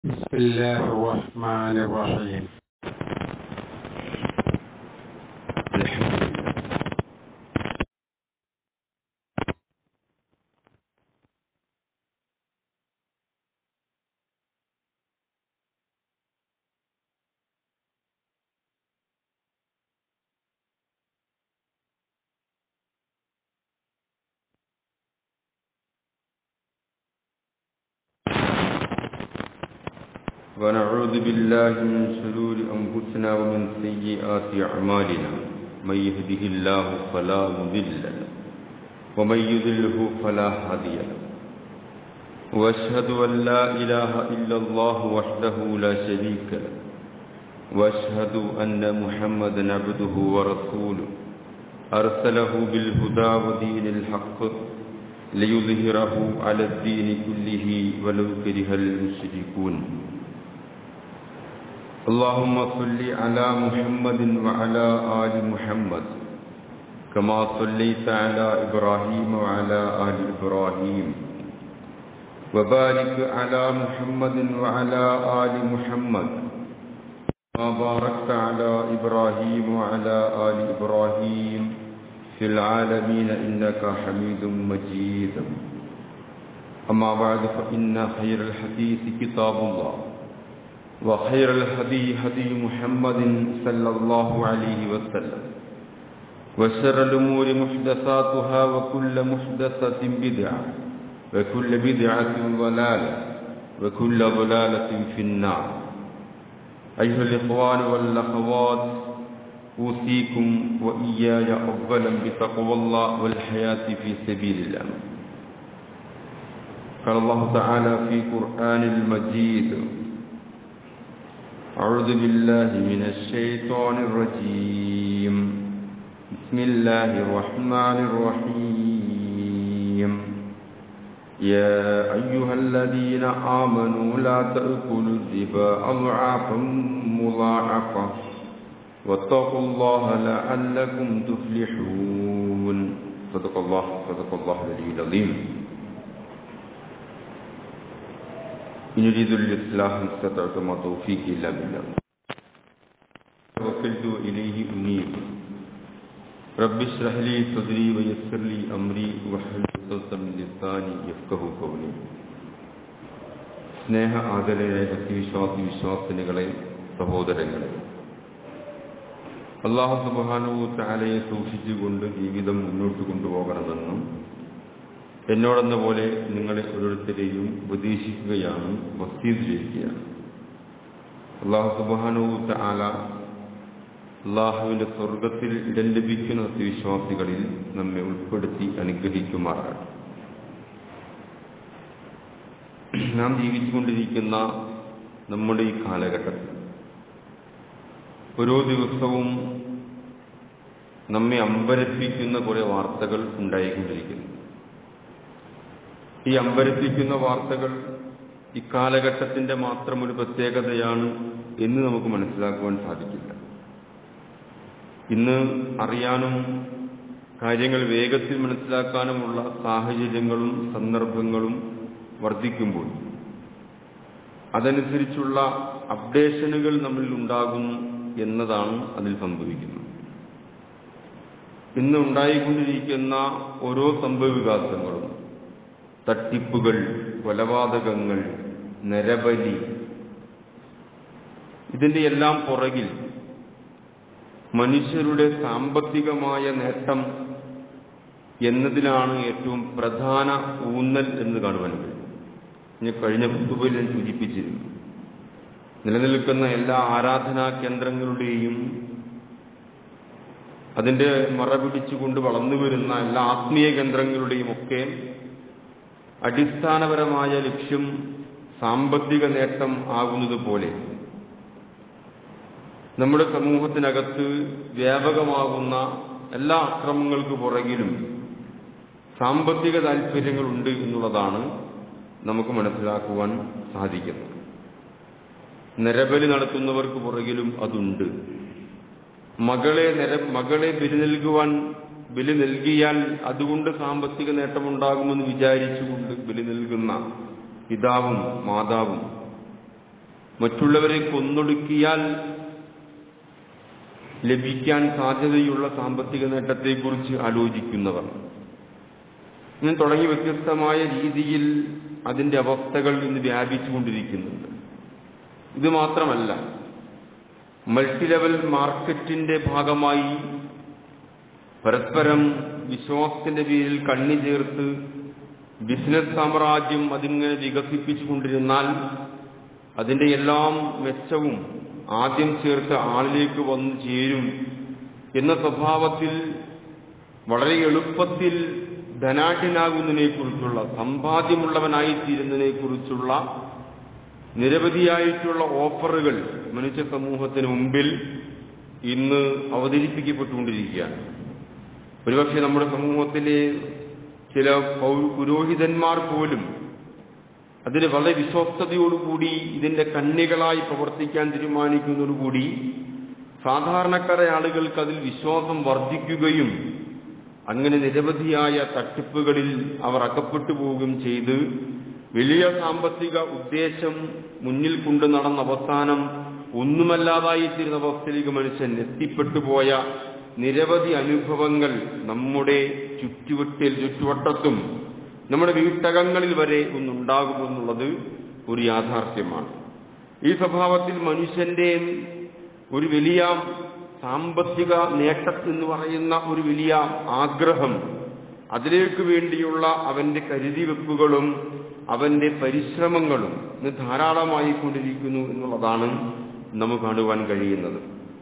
بسم الله الرحمن الرحيم الحمد لله ونعوذ بالله من شرور أنفسنا ومن سيئات أعمالنا من يهده الله فلا مضل له ومن يضلله فلا هادي له وأشهد أن لا إله إلا الله وحده لا شريك له وأشهد أن محمدا عبده ورسوله أرسله بالهدى ودين الحق ليظهره على الدين كله ولو كره المشركون اللهم صل على محمد وعلى آل محمد كما صليت على إبراهيم وعلى آل إبراهيم وبارك على محمد وعلى آل محمد كما باركت على إبراهيم وعلى آل إبراهيم في العالمين إنك حميد مجيد أما بعد فإن خير الحديث كتاب الله وخير الهدي هدي محمد صلى الله عليه وسلم وشر الأمور محدثاتها وكل محدثة بدعة وكل بدعة ضلالة وكل ضلالة في النار أيها الإخوان والأخوات أوصيكم وإياي أولا بتقوى الله والحياة في سبيل الله قال الله تعالى في قرآن المجيد أعوذ بالله من الشيطان الرجيم بسم الله الرحمن الرحيم يا أيها الذين آمنوا لا تأكلوا الربا أضعافا مضاعفة واتقوا الله لعلكم تفلحون صدق الله صدق الله العلي العظيم إن يريد الإصلاح ما استطعت ما توفيقي إلا بالله توكلت إليه أنيب رب اشرح لي صدري ويسر لي أمري واحلل عقدة من لساني يفقهوا قولي സ്നേഹ ആദരയായ ഭക്തിവിശ്വാസി വിശ്വാസിനികളെ സഹോദരങ്ങളെ അള്ളാഹു സുബാനവു ചാലയെ സൂക്ഷിച്ചുകൊണ്ട് ജീവിതം മുന്നോട്ട് കൊണ്ടുപോകണമെന്നും എന്നോടെന്ന പോലെ നിങ്ങളെ ഓരോരുത്തരെയും ഉപദേശിക്കുകയാണ് വസ്തീത് ചെയ്യുകയാണ് അള്ളാഹു സുബാനുത്ത ആല അള്ളാഹുവിന്റെ സ്വർഗത്തിൽ ഇടം ലഭിക്കുന്ന വിശ്വാസികളിൽ നമ്മെ ഉൾപ്പെടുത്തി അനുഗ്രഹിക്കുമാറാണ് നാം ജീവിച്ചുകൊണ്ടിരിക്കുന്ന നമ്മുടെ ഈ കാലഘട്ടത്തിൽ ഓരോ ദിവസവും നമ്മെ അമ്പരപ്പിക്കുന്ന കുറെ വാർത്തകൾ ഉണ്ടായിക്കൊണ്ടിരിക്കുന്നു ഈ അമ്പരപ്പിക്കുന്ന വാർത്തകൾ ഇക്കാലഘട്ടത്തിന്റെ മാത്രം ഒരു പ്രത്യേകതയാണ് എന്ന് നമുക്ക് മനസ്സിലാക്കുവാൻ സാധിക്കില്ല ഇന്ന് അറിയാനും കാര്യങ്ങൾ വേഗത്തിൽ മനസ്സിലാക്കാനുമുള്ള സാഹചര്യങ്ങളും സന്ദർഭങ്ങളും വർദ്ധിക്കുമ്പോൾ അതനുസരിച്ചുള്ള അപ്ഡേഷനുകൾ നമ്മിൽ ഉണ്ടാകുന്നു എന്നതാണ് അതിൽ സംഭവിക്കുന്നത് ഇന്ന് ഉണ്ടായിക്കൊണ്ടിരിക്കുന്ന ഓരോ സംഭവവികാസങ്ങളും തട്ടിപ്പുകൾ കൊലപാതകങ്ങൾ നരബലി ഇതിന്റെ എല്ലാം പുറകിൽ മനുഷ്യരുടെ സാമ്പത്തികമായ നേട്ടം എന്നതിലാണ് ഏറ്റവും പ്രധാന ഊന്നൽ എന്ന് കാണുവാൻ കഴിയും ഞാൻ കഴിഞ്ഞ പുതുവിൽ ഞാൻ സൂചിപ്പിച്ചിരുന്നു നിലനിൽക്കുന്ന എല്ലാ ആരാധനാ കേന്ദ്രങ്ങളുടെയും അതിന്റെ മറ പിടിച്ചുകൊണ്ട് വളർന്നു വരുന്ന എല്ലാ ആത്മീയ കേന്ദ്രങ്ങളുടെയും ഒക്കെ അടിസ്ഥാനപരമായ ലക്ഷ്യം സാമ്പത്തിക നേട്ടം ആകുന്നത് പോലെ നമ്മുടെ സമൂഹത്തിനകത്ത് വ്യാപകമാകുന്ന എല്ലാ അക്രമങ്ങൾക്ക് പുറകിലും സാമ്പത്തിക താല്പര്യങ്ങളുണ്ട് എന്നുള്ളതാണ് നമുക്ക് മനസ്സിലാക്കുവാൻ സാധിക്കുന്നത് നരബലി നടത്തുന്നവർക്ക് പുറകിലും അതുണ്ട് മകളെ നിര മകളെ ബലി നൽകുവാൻ ബലി നൽകിയാൽ അതുകൊണ്ട് സാമ്പത്തിക നേട്ടമുണ്ടാകുമെന്ന് വിചാരിച്ചുകൊണ്ട് ബലി നൽകുന്ന പിതാവും മാതാവും മറ്റുള്ളവരെ കൊന്നൊടുക്കിയാൽ ലഭിക്കാൻ സാധ്യതയുള്ള സാമ്പത്തിക നേട്ടത്തെക്കുറിച്ച് ആലോചിക്കുന്നവർ ഇങ്ങനെ തുടങ്ങി വ്യത്യസ്തമായ രീതിയിൽ അതിന്റെ അവസ്ഥകൾ ഇന്ന് വ്യാപിച്ചുകൊണ്ടിരിക്കുന്നുണ്ട് ഇത് മാത്രമല്ല മൾട്ടി ലെവൽ മാർക്കറ്റിന്റെ ഭാഗമായി പരസ്പരം വിശ്വാസത്തിന്റെ പേരിൽ കണ്ണി ചേർത്ത് ബിസിനസ് സാമ്രാജ്യം അതിങ്ങനെ വികസിപ്പിച്ചുകൊണ്ടിരുന്നാൽ അതിന്റെ എല്ലാം മെച്ചവും ആദ്യം ചേർത്ത് ആളിലേക്ക് വന്നു ചേരും എന്ന സ്വഭാവത്തിൽ വളരെ എളുപ്പത്തിൽ ധനാഢ്യനാകുന്നതിനെ കുറിച്ചുള്ള സമ്പാദ്യമുള്ളവനായി തീരുന്നതിനെ കുറിച്ചുള്ള നിരവധിയായിട്ടുള്ള ഓഫറുകൾ മനുഷ്യ സമൂഹത്തിന് മുമ്പിൽ ഇന്ന് അവതരിപ്പിക്കപ്പെട്ടുകൊണ്ടിരിക്കുകയാണ് ഒരുപക്ഷെ നമ്മുടെ സമൂഹത്തിലെ ചില പൗ- പുരോഹിതന്മാർ പോലും അതിന് വളരെ വിശ്വസ്തയോടുകൂടി ഇതിന്റെ കണ്ണികളായി പ്രവർത്തിക്കാൻ തീരുമാനിക്കുന്നതോടുകൂടി സാധാരണക്കാരായ ആളുകൾക്ക് അതിൽ വിശ്വാസം വർദ്ധിക്കുകയും അങ്ങനെ നിരവധിയായ തട്ടിപ്പുകളിൽ അവർ അകപ്പെട്ടു പോവുകയും ചെയ്ത് വലിയ സാമ്പത്തിക ഉദ്ദേശം മുന്നിൽ കൊണ്ടു നടന്ന അവസാനം ഒന്നുമല്ലാതായിത്തീരുന്ന അവസ്ഥയിലേക്ക് മനുഷ്യൻ എത്തിപ്പെട്ടു പോയ നിരവധി അനുഭവങ്ങൾ നമ്മുടെ ചുറ്റുവട്ടിൽ ചുറ്റുവട്ടത്തും നമ്മുടെ വീട്ടകങ്ങളിൽ വരെ ഒന്നുണ്ടാകുമെന്നുള്ളത് ഒരു യാഥാർത്ഥ്യമാണ് ഈ സ്വഭാവത്തിൽ മനുഷ്യന്റെ ഒരു വലിയ സാമ്പത്തിക നേട്ടം എന്ന് പറയുന്ന ഒരു വലിയ ആഗ്രഹം അതിലേക്ക് വേണ്ടിയുള്ള അവന്റെ കരുതിവെപ്പുകളും അവന്റെ പരിശ്രമങ്ങളും ഇന്ന് ധാരാളമായി കൊണ്ടിരിക്കുന്നു എന്നുള്ളതാണ് നമുക്ക് കാണുവാൻ കഴിയുന്നത്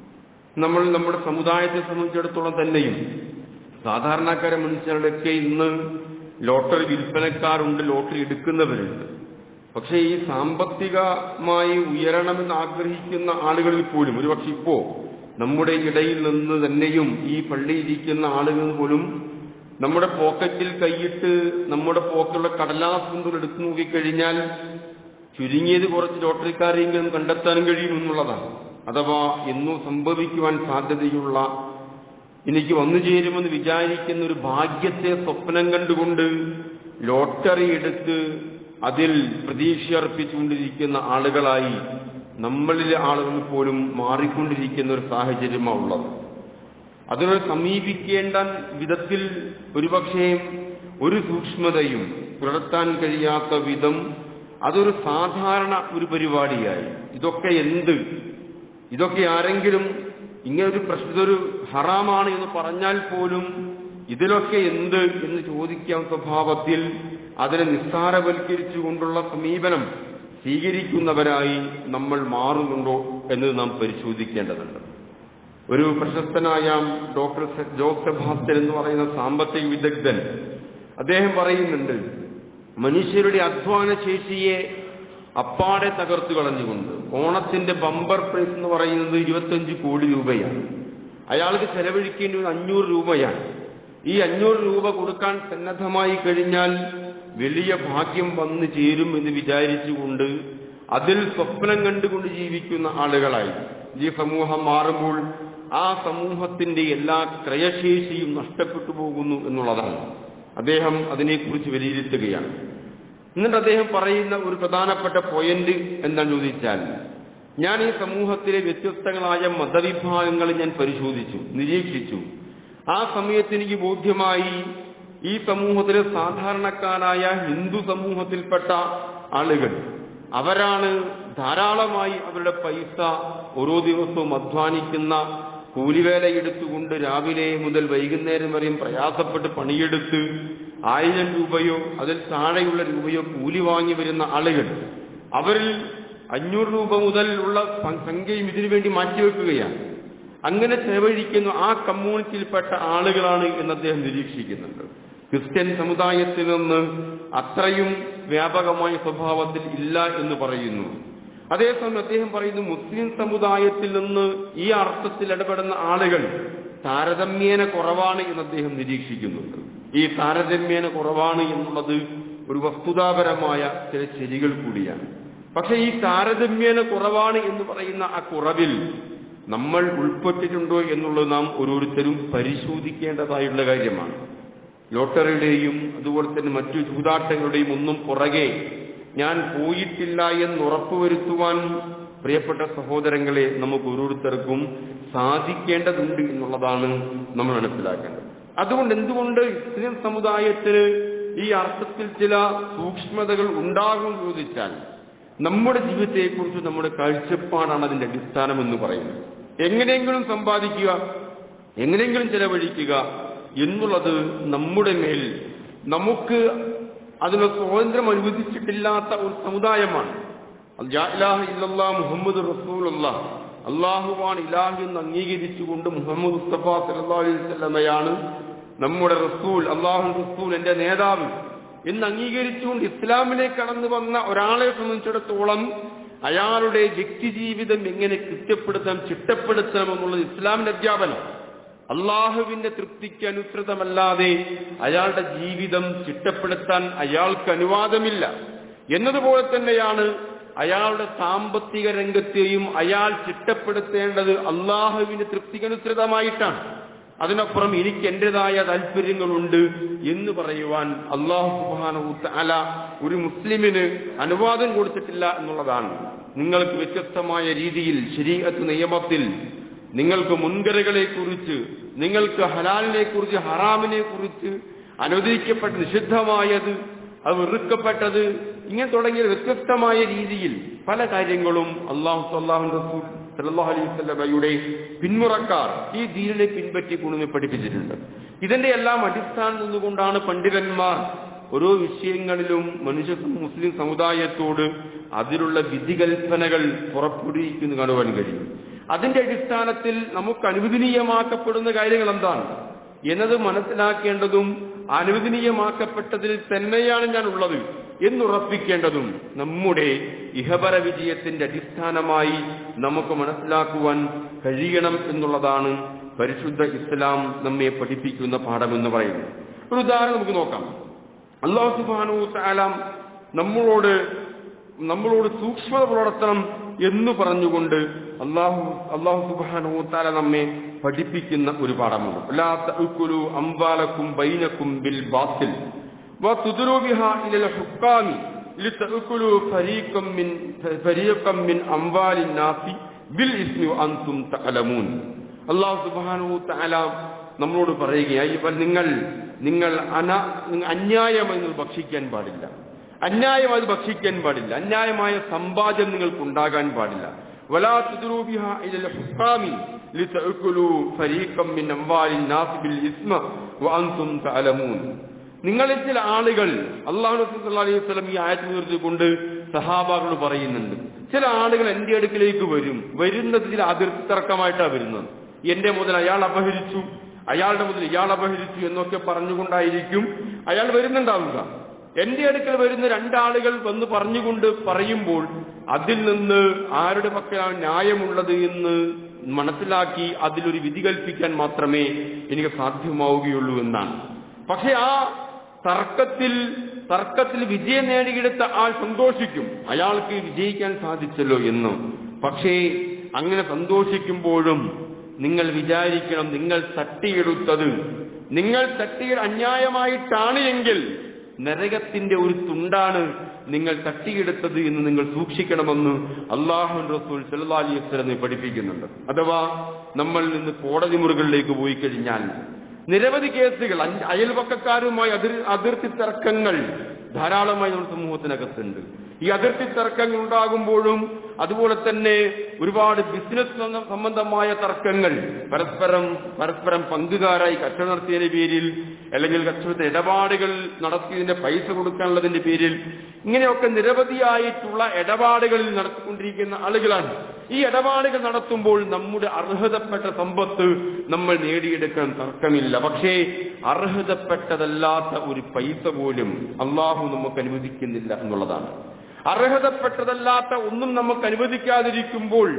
നമ്മൾ നമ്മുടെ സമുദായത്തെ സംബന്ധിച്ചിടത്തോളം തന്നെയും സാധാരണക്കാരെ മനുഷ്യരുടെയൊക്കെ ഇന്ന് ലോട്ടറി വിൽപ്പനക്കാരുണ്ട് ലോട്ടറി എടുക്കുന്നവരുണ്ട് പക്ഷേ ഈ സാമ്പത്തികമായി ഉയരണമെന്ന് ആഗ്രഹിക്കുന്ന ആളുകളിൽ പോലും ഒരുപക്ഷെ ഇപ്പോ നമ്മുടെ ഇടയിൽ നിന്ന് തന്നെയും ഈ പള്ളിയിരിക്കുന്ന ആളുകൾ പോലും നമ്മുടെ പോക്കറ്റിൽ കൈയിട്ട് നമ്മുടെ പോക്കുള്ള കടലാസ് കൊണ്ടുള്ള എടുത്തു നോക്കിക്കഴിഞ്ഞാൽ ചുരുങ്ങിയത് കുറച്ച് ലോട്ടറിക്കാരെങ്കിലും കണ്ടെത്താനും കഴിയും എന്നുള്ളതാണ് അഥവാ എന്നു സംഭവിക്കുവാൻ സാധ്യതയുള്ള എനിക്ക് വന്നു ചേരുമെന്ന് വിചാരിക്കുന്ന ഒരു ഭാഗ്യത്തെ സ്വപ്നം കണ്ടുകൊണ്ട് ലോട്ടറി എടുത്ത് അതിൽ പ്രതീക്ഷ അർപ്പിച്ചുകൊണ്ടിരിക്കുന്ന ആളുകളായി നമ്മളിലെ ആളുകൾ പോലും മാറിക്കൊണ്ടിരിക്കുന്ന ഒരു സാഹചര്യമാണ് ഉള്ളത് അതിനോട് സമീപിക്കേണ്ട വിധത്തിൽ ഒരുപക്ഷെ ഒരു സൂക്ഷ്മതയും പുലർത്താൻ കഴിയാത്ത വിധം അതൊരു സാധാരണ ഒരു പരിപാടിയായി ഇതൊക്കെ എന്ത് ഇതൊക്കെ ആരെങ്കിലും ഇങ്ങനെ ഒരു പ്രശ്നം ഇതൊരു ഹറാമാണ് എന്ന് പറഞ്ഞാൽ പോലും ഇതിലൊക്കെ എന്ത് എന്ന് ചോദിക്കാൻ സ്വഭാവത്തിൽ അതിനെ നിസ്സാരവൽക്കരിച്ചുകൊണ്ടുള്ള സമീപനം സ്വീകരിക്കുന്നവരായി നമ്മൾ മാറുന്നുണ്ടോ എന്ന് നാം പരിശോധിക്കേണ്ടതുണ്ട് ഒരു പ്രശസ്തനായ ഡോക്ടർ സെ- ജോസ് സെബാസ്റ്റ്യൻ എന്ന് പറയുന്ന സാമ്പത്തിക വിദഗ്ധൻ അദ്ദേഹം പറയുന്നുണ്ട് മനുഷ്യരുടെ അധ്വാന ശേഷിയെ അപ്പാടെ തകർത്തു കളഞ്ഞുകൊണ്ട് ഓണത്തിന്റെ ബമ്പർ പ്രൈസ് എന്ന് പറയുന്നത് ഇരുപത്തഞ്ച് കോടി രൂപയാണ് അയാൾക്ക് ചെലവഴിക്കേണ്ടി വന്നത് അഞ്ഞൂറ് രൂപയാണ് ഈ അഞ്ഞൂറ് രൂപ കൊടുക്കാൻ സന്നദ്ധമായി കഴിഞ്ഞാൽ വലിയ ഭാഗ്യം വന്നു ചേരും എന്ന് വിചാരിച്ചുകൊണ്ട് അതിൽ സ്വപ്നം കണ്ടുകൊണ്ട് ജീവിക്കുന്ന ആളുകളായി ഈ സമൂഹം മാറുമ്പോൾ ആ സമൂഹത്തിന്റെ എല്ലാ ക്രയശേഷിയും നഷ്ടപ്പെട്ടു പോകുന്നു എന്നുള്ളതാണ് അദ്ദേഹം അതിനെക്കുറിച്ച് വിലയിരുത്തുകയാണ് എന്നിട്ട് അദ്ദേഹം പറയുന്ന ഒരു പ്രധാനപ്പെട്ട പോയിന്റ് എന്താണെന്ന് ചോദിച്ചാൽ ഞാൻ ഈ സമൂഹത്തിലെ വ്യത്യസ്തങ്ങളായ മതവിഭാഗങ്ങൾ ഞാൻ പരിശോധിച്ചു നിരീക്ഷിച്ചു ആ സമയത്ത് എനിക്ക് ബോധ്യമായി ഈ സമൂഹത്തിലെ സാധാരണക്കാരായ ഹിന്ദു സമൂഹത്തിൽപ്പെട്ട ആളുകൾ അവരാണ് ധാരാളമായി അവരുടെ പൈസ ഓരോ ദിവസവും അധ്വാനിക്കുന്ന കൂലിവേല എടുത്തുകൊണ്ട് രാവിലെ മുതൽ വൈകുന്നേരം വരെയും പ്രയാസപ്പെട്ട് പണിയെടുത്ത് ആയിരം രൂപയോ അതിൽ താഴെയുള്ള രൂപയോ കൂലി വാങ്ങി വരുന്ന ആളുകൾ അവരിൽ അഞ്ഞൂറ് രൂപ മുതൽ ഉള്ള സ- സംഖ്യയും ഇതിനു വേണ്ടി മാറ്റിവെക്കുകയാണ് അങ്ങനെ ചെലവഴിക്കുന്ന ആ കമ്മ്യൂണിറ്റിയിൽപ്പെട്ട ആളുകളാണ് എന്ന് അദ്ദേഹം നിരീക്ഷിക്കുന്നുണ്ട് ക്രിസ്ത്യൻ സമുദായത്തിൽ നിന്ന് അത്രയും വ്യാപകമായ സ്വഭാവത്തിൽ ഇല്ല എന്ന് പറയുന്നു അതേസമയം അദ്ദേഹം പറയുന്നു മുസ്ലിം സമുദായത്തിൽ നിന്ന് ഈ അർത്ഥത്തിൽ ഇടപെടുന്ന ആളുകൾ താരതമ്യേന കുറവാണ് എന്ന് അദ്ദേഹം നിരീക്ഷിക്കുന്നുണ്ട് ഈ താരതമ്യേന കുറവാണ് എന്നുള്ളത് ഒരു വസ്തുതാപരമായ ചില ശരികൾ കൂടിയാണ് പക്ഷെ ഈ താരതമ്യേന കുറവാണ് എന്ന് പറയുന്ന ആ കുറവിൽ നമ്മൾ ഉൾപ്പെട്ടിട്ടുണ്ടോ എന്നുള്ളത് നാം ഓരോരുത്തരും പരിശോധിക്കേണ്ടതായുള്ള കാര്യമാണ് ലോട്ടറിയുടെയും അതുപോലെ തന്നെ മറ്റു ചൂതാട്ടങ്ങളുടെയും ഒന്നും പുറകെ ഞാൻ പോയിട്ടില്ല എന്ന് ഉറപ്പുവരുത്തുവാൻ പ്രിയപ്പെട്ട സഹോദരങ്ങളെ നമുക്ക് ഓരോരുത്തർക്കും സാധിക്കേണ്ടതുണ്ട് എന്നുള്ളതാണ് നമ്മൾ മനസ്സിലാക്കേണ്ടത് അതുകൊണ്ട് എന്തുകൊണ്ട് ഇസ്ലാം സമുദായത്തിന് ഈ അർത്ഥത്തിൽ ചില സൂക്ഷ്മതകൾ ഉണ്ടാകും ചോദിച്ചാൽ നമ്മുടെ ജീവിതത്തെക്കുറിച്ച് നമ്മുടെ കാഴ്ചപ്പാടാണ് അതിന്റെ അടിസ്ഥാനം എന്ന് പറയുന്നത് എങ്ങനെയെങ്കിലും സമ്പാദിക്കുക എങ്ങനെയെങ്കിലും ചെലവഴിക്കുക എന്നുള്ളത് നമ്മുടെ മേൽ നമുക്ക് അതിന് സ്വാതന്ത്ര്യം അനുവദിച്ചിട്ടില്ലാത്ത ഒരു സമുദായമാണ് മുഹമ്മദ് റസൂലുള്ള അള്ളാഹുവാണ് ഇലാഹ് എന്ന് അംഗീകരിച്ചുകൊണ്ട് മുഹമ്മദ് മുസ്തഫ സല്ലാ അലൈഹി സ്വലമയാണ് നമ്മുടെ റസൂൽ അള്ളാഹു റസൂൽ എന്റെ നേതാവ് എന്ന് അംഗീകരിച്ചുകൊണ്ട് ഇസ്ലാമിലേക്ക് കടന്നു വന്ന ഒരാളെ സംബന്ധിച്ചിടത്തോളം അയാളുടെ വ്യക്തിജീവിതം എങ്ങനെ കൃത്യപ്പെടുത്താം ചിട്ടപ്പെടുത്തണം എന്നുള്ളത് ഇസ്ലാമിന്റെ അധ്യാപനം അള്ളാഹുവിന്റെ തൃപ്തിക്ക് അനുസൃതമല്ലാതെ അയാളുടെ ജീവിതം ചിട്ടപ്പെടുത്താൻ അയാൾക്ക് അനുവാദമില്ല എന്നതുപോലെ തന്നെയാണ് അയാളുടെ സാമ്പത്തിക രംഗത്തെയും അയാൾ ചിട്ടപ്പെടുത്തേണ്ടത് അള്ളാഹുവിന്റെ തൃപ്തിക്കനുസൃതമായിട്ടാണ് അതിനപ്പുറം എനിക്ക് എന്റേതായ താല്പര്യങ്ങളുണ്ട് എന്ന് പറയുവാൻ അള്ളാഹു സുബാനഹുത്ത അല ഒരു മുസ്ലിമിന് അനുവാദം കൊടുത്തിട്ടില്ല എന്നുള്ളതാണ് നിങ്ങൾക്ക് വ്യത്യസ്തമായ രീതിയിൽ ശരീരത്ത് നിയമത്തിൽ നിങ്ങൾക്ക് മുൻകരകളെ കുറിച്ച് നിങ്ങൾക്ക് ഹലാലിനെ കുറിച്ച് ഹറാമിനെ കുറിച്ച് അനുവദിക്കപ്പെട്ട നിഷിദ്ധമായത് അത് വെറുക്കപ്പെട്ടത് ഇങ്ങനെ തുടങ്ങിയ വ്യത്യസ്തമായ രീതിയിൽ പല കാര്യങ്ങളും അള്ളാഹു സല്ലാഹു റസൂൽ സല്ലല്ലാഹു അലൈഹി വസല്ലമയുടെ പിന്മുറക്കാർ ഈ ദീനിനെ പിൻപറ്റി കൊണ്ടുവന്ന് പഠിപ്പിച്ചിട്ടുണ്ട് ഇതിന്റെ എല്ലാം അടിസ്ഥാനം നിന്നുകൊണ്ടാണ് പണ്ഡിതന്മാർ ഓരോ വിഷയങ്ങളിലും മനുഷ്യ മുസ്ലിം സമുദായത്തോട് അതിലുള്ള വിധികൽപ്പനകൾ പുറപ്പെടുവിക്കുന്നു കാണുവാൻ കഴിയും അതിന്റെ അടിസ്ഥാനത്തിൽ നമുക്ക് അനുവദനീയമാക്കപ്പെടുന്ന കാര്യങ്ങൾ എന്താണ് എന്നത് മനസ്സിലാക്കേണ്ടതും അനുവദനീയമാക്കപ്പെട്ടതിൽ തന്നെയാണ് ഞാൻ ഉള്ളത് എന്നുറപ്പിക്കേണ്ടതും നമ്മുടെ ഇഹപര വിജയത്തിന്റെ അടിസ്ഥാനമായി നമുക്ക് മനസ്സിലാക്കുവാൻ കഴിയണം എന്നുള്ളതാണ് പരിശുദ്ധ ഇസ്ലാം നമ്മെ പഠിപ്പിക്കുന്ന പാഠം എന്ന് പറയുന്നത് ഒരു ഉദാഹരണം നമുക്ക് നോക്കാം അള്ളാഹു സുബാനു താലാം നമ്മളോട് നമ്മളോട് സൂക്ഷ്മത പുലർത്തണം എന്ന് പറഞ്ഞുകൊണ്ട് അള്ളാഹു അള്ളാഹു സുബാനു താല നമ്മെ പഠിപ്പിക്കുന്ന ഒരു പാഠമുണ്ട് ലാ തഅ്കുലു അംവാലക്കും ബൈനക്കും ബിൽ ബാത്തിൽ وتدروا بها إلى الحكام لتأكلوا فريقا من فريقا من أموال الناس بالإثم وأنتم تعلمون അള്ളാഹു സുബാനു തആല നമ്മളോട് പറയുകയായി ഇപ്പം നിങ്ങൾ നിങ്ങൾ അന നിങ്ങൾ അന്യായമായി നിങ്ങൾ ഭക്ഷിക്കാൻ പാടില്ല അന്യായമായി ഭക്ഷിക്കാൻ പാടില്ല അന്യായമായ സമ്പാദ്യം നിങ്ങൾക്ക് ഉണ്ടാകാൻ പാടില്ല വലാ തുദ്രൂബിഹ ഇലൽ ഹുക്കാമി ലിതഅകുലു ഫരീഖം മിൻ അംവാലിൻ നാസ് ബിൽ ഇസ്മ വഅൻതും തഅലമൂൻ നിങ്ങളിൽ ചില ആളുകൾ അള്ളാഹു റസൂൽ അലൈഹി വസല്ലം ഈ ആയത്ത് ഉയർത്തിക്കൊണ്ട് സഹാബാക്കൾ പറയുന്നുണ്ട് ചില ആളുകൾ എന്റെ അടുക്കിലേക്ക് വരും വരുന്നത് ചില അതിർത്തി തർക്കമായിട്ടാണ് വരുന്നത് എന്റെ മുതൽ അയാൾ അപഹരിച്ചു അയാളുടെ മുതൽ ഇയാൾ അപഹരിച്ചു എന്നൊക്കെ പറഞ്ഞുകൊണ്ടായിരിക്കും അയാൾ വരുന്നുണ്ടാവുക എന്റെ അടുക്കൽ വരുന്ന രണ്ടാളുകൾ വന്ന് പറഞ്ഞുകൊണ്ട് പറയുമ്പോൾ അതിൽ നിന്ന് ആരുടെ പക്കലാണ് ന്യായമുള്ളത് എന്ന് മനസ്സിലാക്കി അതിലൊരു വിധി കൽപ്പിക്കാൻ മാത്രമേ എനിക്ക് സാധ്യമാവുകയുള്ളൂ എന്നാണ് പക്ഷെ ആ തർക്കത്തിൽ തർക്കത്തിൽ വിജയം നേടിയെടുത്ത ആൾ സന്തോഷിക്കും അയാൾക്ക് വിജയിക്കാൻ സാധിച്ചല്ലോ എന്ന് പക്ഷേ അങ്ങനെ സന്തോഷിക്കുമ്പോഴും നിങ്ങൾ വിചാരിക്കണം നിങ്ങൾ തട്ടിയെടുത്തത് നിങ്ങൾ തട്ടിയ അന്യായമായിട്ടാണ് എങ്കിൽ നരകത്തിന്റെ ഒരു തുണ്ടാണ് നിങ്ങൾ തട്ടിയെടുത്തത് എന്ന് നിങ്ങൾ സൂക്ഷിക്കണമെന്ന് അള്ളാഹു റസൂൽ സല്ലാ അലൈഹി വസ്ലം പഠിപ്പിക്കുന്നുണ്ട് അഥവാ നമ്മൾ നിന്ന് കോടതി മുറികളിലേക്ക് പോയി കഴിഞ്ഞാൽ നിരവധി കേസുകൾ അഞ്ച് അയൽപക്കക്കാരുമായി അതിർ അതിർത്തി തർക്കങ്ങൾ ധാരാളമായി നമ്മുടെ സമൂഹത്തിനകത്തുണ്ട് ഈ അതിർത്തി തർക്കങ്ങൾ ഉണ്ടാകുമ്പോഴും അതുപോലെ തന്നെ ഒരുപാട് ബിസിനസ് സംബന്ധമായ തർക്കങ്ങൾ പരസ്പരം പരസ്പരം പങ്കുകാരായി കച്ചവടം നടത്തിയതിന്റെ പേരിൽ അല്ലെങ്കിൽ കച്ചവടത്തിൽ ഇടപാടുകൾ നടത്തിയതിന്റെ പൈസ കൊടുക്കാനുള്ളതിന്റെ പേരിൽ ഇങ്ങനെയൊക്കെ നിരവധിയായിട്ടുള്ള ഇടപാടുകൾ നടത്തിക്കൊണ്ടിരിക്കുന്ന ആളുകളാണ് ഈ ഇടപാടുകൾ നടത്തുമ്പോൾ നമ്മുടെ അർഹതപ്പെട്ട സമ്പത്ത് നമ്മൾ നേടിയെടുക്കാൻ തർക്കമില്ല പക്ഷേ അർഹതപ്പെട്ടതല്ലാത്ത ഒരു പൈസ പോലും അള്ളാഹു നമുക്ക് അനുവദിക്കുന്നില്ല എന്നുള്ളതാണ് അർഹതപ്പെട്ടതല്ലാത്ത ഒന്നും നമുക്ക് അനുവദിക്കാതിരിക്കുമ്പോൾ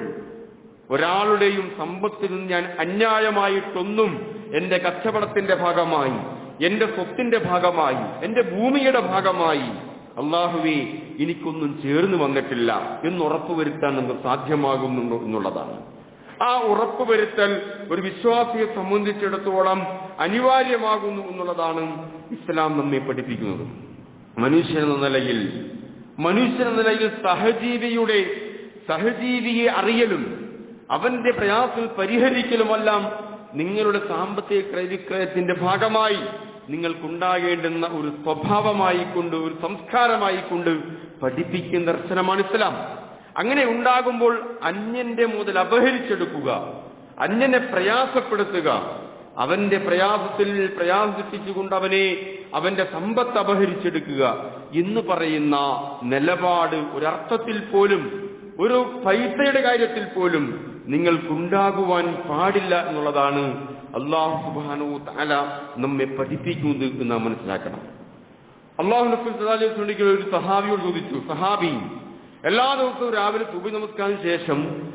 ഒരാളുടെയും സമ്പത്തിൽ നിന്ന് ഞാൻ അന്യായമായിട്ടൊന്നും എന്റെ കച്ചവടത്തിന്റെ ഭാഗമായി എന്റെ സ്വത്തിന്റെ ഭാഗമായി എന്റെ ഭൂമിയുടെ ഭാഗമായി അള്ളാഹുവെ എനിക്കൊന്നും ചേർന്ന് വന്നിട്ടില്ല എന്ന് ഉറപ്പുവരുത്താൻ നമുക്ക് സാധ്യമാകുന്നുണ്ടോ എന്നുള്ളതാണ് ആ ഉറപ്പുവരുത്തൽ ഒരു വിശ്വാസിയെ സംബന്ധിച്ചിടത്തോളം അനിവാര്യമാകുന്നു എന്നുള്ളതാണ് ഇസ്ലാം നമ്മെ പഠിപ്പിക്കുന്നത് മനുഷ്യൻ എന്ന നിലയിൽ മനുഷ്യൻ എന്ന നിലയിൽ സഹജീവിയുടെ സഹജീവിയെ അറിയലും അവന്റെ പ്രയാസം പരിഹരിക്കലുമെല്ലാം നിങ്ങളുടെ സാമ്പത്തിക ക്രയവിക്രയത്തിന്റെ ഭാഗമായി നിങ്ങൾക്കുണ്ടാകേണ്ടുന്ന ഒരു സ്വഭാവമായി കൊണ്ട് ഒരു സംസ്കാരമായി കൊണ്ട് പഠിപ്പിക്കുന്ന ദർശനമാണ് ഇസ്ലാം അങ്ങനെ ഉണ്ടാകുമ്പോൾ അന്യന്റെ മുതൽ അപഹരിച്ചെടുക്കുക അന്യനെ പ്രയാസപ്പെടുത്തുക അവന്റെ പ്രയാസത്തിൽ പ്രയാസിപ്പിച്ചുകൊണ്ട് അവനെ അവന്റെ സമ്പത്ത് അപഹരിച്ചെടുക്കുക എന്ന് പറയുന്ന നിലപാട് ഒരർത്ഥത്തിൽ പോലും ഒരു പൈസയുടെ കാര്യത്തിൽ പോലും നിങ്ങൾക്കുണ്ടാകുവാൻ പാടില്ല എന്നുള്ളതാണ് അള്ളാഹു സുബാനു താല നമ്മെ പഠിപ്പിക്കുന്നത് എന്ന് നാം മനസ്സിലാക്കണം അള്ളാഹു നബ്ബിക്ക് ഒരു സഹാബിയോട് ചോദിച്ചു സഹാബി എല്ലാ ദിവസവും രാവിലെ തുബി നമസ്കാരത്തിന് ശേഷം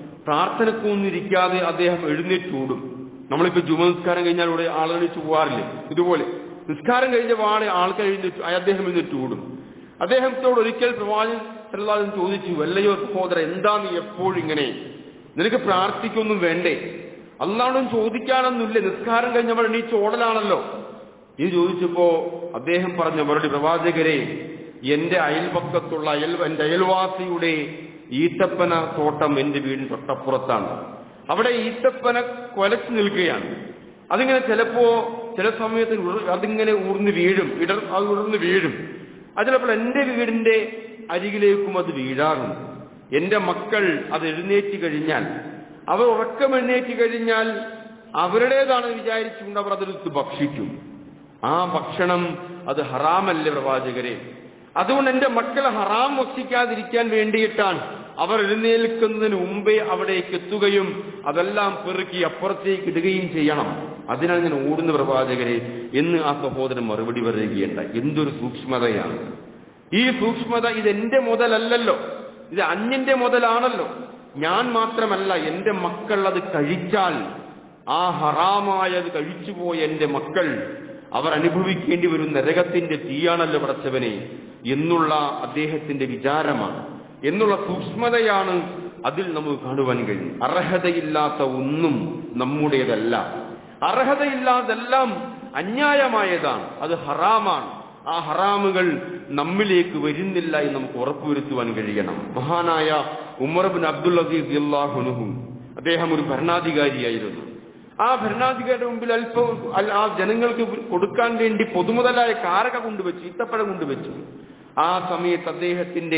പ്രാർത്ഥനക്കൊന്നിരിക്കാതെ അദ്ദേഹം എഴുന്നേറ്റൂടും നമ്മളിപ്പോ ജുമ നിസ്കാരം കഴിഞ്ഞാൽ ഇവിടെ ആളുകൾ എണീറ്റ് പോകാറില്ലേ ഇതുപോലെ നിസ്കാരം കഴിഞ്ഞ പാടെ ആൾക്കാർ എഴുന്നേറ്റ് അദ്ദേഹം എഴുന്നേറ്റ് ഓടും അദ്ദേഹത്തോട് ഒരിക്കൽ പ്രവാചകൻ സല്ലല്ലാഹു അലൈഹി വസല്ലം ചോദിച്ചു വല്ലയോ സഹോദര എന്താ നീ എപ്പോഴും ഇങ്ങനെ നിനക്ക് പ്രാർത്ഥിക്കൊന്നും വേണ്ടേ അല്ലാണ്ടും ചോദിക്കാനൊന്നുമില്ലേ നിസ്കാരം കഴിഞ്ഞവൾ എണീച്ച് ഓടലാണല്ലോ ഇത് ചോദിച്ചപ്പോ അദ്ദേഹം പറഞ്ഞ മറുപടി പ്രവാചകരെ എന്റെ അയൽപക്കത്തുള്ള അയൽ എന്റെ അയൽവാസിയുടെ ഈത്തപ്പന തോട്ടം എന്റെ വീടിന് തൊട്ടപ്പുറത്താണ് അവിടെ ഈത്തപ്പന കൊലച്ചു നിൽക്കുകയാണ് അതിങ്ങനെ ചിലപ്പോ ചില സമയത്ത് ഉരുൾ- അതിങ്ങനെ ഊർന്ന് വീഴും ഇടർ അത് ഉണർന്ന് വീഴും അത് ചിലപ്പോൾ എന്റെ വീടിന്റെ അരികിലേക്കും അത് വീഴാറുണ്ട് എന്റെ മക്കൾ അത് എഴുന്നേറ്റ് കഴിഞ്ഞാൽ അവർ ഉറക്കം എഴുന്നേറ്റ് കഴിഞ്ഞാൽ അവരുടേതാണെന്ന് വിചാരിച്ചുകൊണ്ട് അവർ അതെടുത്ത് ഭക്ഷിക്കും ആ ഭക്ഷണം അത് ഹറാമല്ലേ പ്രവാചകരെ അതുകൊണ്ട് എന്റെ മക്കളെ ഹറാം ഭക്ഷിക്കാതിരിക്കാൻ വേണ്ടിയിട്ടാണ് അവർ എഴുന്നേൽക്കുന്നതിന് മുമ്പേ അവിടേക്ക് എത്തുകയും അതെല്ലാം പെറുക്കി അപ്പുറത്തേക്ക് ഇടുകയും ചെയ്യണം അതിനാണ് ഞാൻ ഓടുന്ന പ്രവാചകരെ എന്ന് ആ സഹോദരൻ മറുപടി പറയുകയുണ്ടായി എന്തൊരു സൂക്ഷ്മതയാണ് ഈ സൂക്ഷ്മത ഇത് എന്റെ മുതലല്ലല്ലോ ഇത് അന്യന്റെ മുതലാണല്ലോ ഞാൻ മാത്രമല്ല എന്റെ മക്കൾ അത് കഴിച്ചാൽ ആ ഹറാമായത് കഴിച്ചുപോയ എന്റെ മക്കൾ അവർ അനുഭവിക്കേണ്ടി വരും നരകത്തിന്റെ തീയാണല്ലോ പടച്ചവനെ എന്നുള്ള അദ്ദേഹത്തിന്റെ വിചാരമാണ് എന്നുള്ള സൂക്ഷ്മതയാണ് അതിൽ നമുക്ക് കാണുവാൻ കഴിയും അർഹതയില്ലാത്ത ഒന്നും നമ്മുടേതല്ല അർഹതയില്ലാതെല്ലാം അന്യായമായതാണ് അത് ഹറാമാണ് ആ ഹറാമുകൾ നമ്മിലേക്ക് വരുന്നില്ല എന്ന് നമുക്ക് ഉറപ്പുവരുത്തുവാൻ കഴിയണം മഹാനായ ഉമർബിൻ അബ്ദുൽ അസീസ് അള്ളാഹുനുഹു അദ്ദേഹം ഒരു ഭരണാധികാരിയായിരുന്നു ആ ഭരണാധികാരിയുടെ മുമ്പിൽ അല്പം അൽ- ആ ജനങ്ങൾക്ക് കൊടുക്കാൻ വേണ്ടി പൊതുമുതലായ കാരക കൊണ്ടുവച്ചു ഈത്തപ്പഴം കൊണ്ടുവച്ചു ആ സമയത്ത് അദ്ദേഹത്തിന്റെ